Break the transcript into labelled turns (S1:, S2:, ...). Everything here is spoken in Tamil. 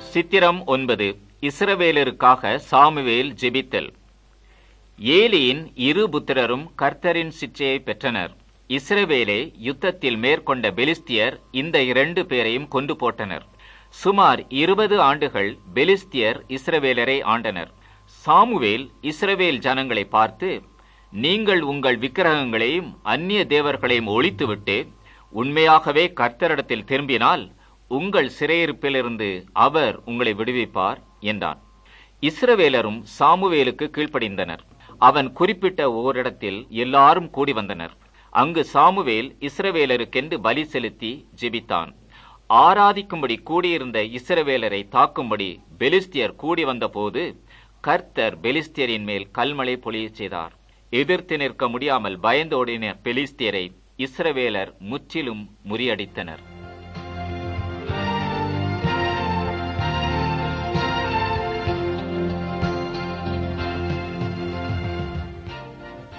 S1: சித்திரம் ஒன்பது இஸ்ரவேலருக்காக சாமுவேல் ஜெபித்தல் ஏலியின் இரு புத்திரரும் கர்த்தரின் சிற்றையை பெற்றனர் இஸ்ரவேலை யுத்தத்தில் மேற்கொண்ட பெலிஸ்தியர் இந்த இரண்டு பேரையும் கொண்டு போட்டனர் சுமார் இருபது ஆண்டுகள் பெலிஸ்தியர் இஸ்ரவேலரை ஆண்டனர் சாமுவேல் இஸ்ரவேல் ஜனங்களை பார்த்து நீங்கள் உங்கள் விக்கிரகங்களையும் அந்நிய தேவர்களையும் ஒழித்துவிட்டு உண்மையாகவே கர்த்தரிடத்தில் திரும்பினால் உங்கள் சிறையிருப்பிலிருந்து அவர் உங்களை விடுவிப்பார் என்றான் இஸ்ரவேலரும் சாமுவேலுக்கு கீழ்ப்படிந்தனர் அவன் குறிப்பிட்ட ஓரிடத்தில் எல்லாரும் கூடி வந்தனர் அங்கு சாமுவேல் இஸ்ரவேலருக்கென்று பலி செலுத்தி ஜெபித்தான் ஆராதிக்கும்படி கூடியிருந்த இஸ்ரவேலரை தாக்கும்படி பெலிஸ்தியர் கூடி வந்தபோது கர்த்தர் பெலிஸ்தியரின் மேல் கல்மழை பொழியச் செய்தார் எதிர்த்து நிற்க முடியாமல் பயந்தோடின பெலிஸ்தியரை இஸ்ரவேலர் முற்றிலும் முறியடித்தனர்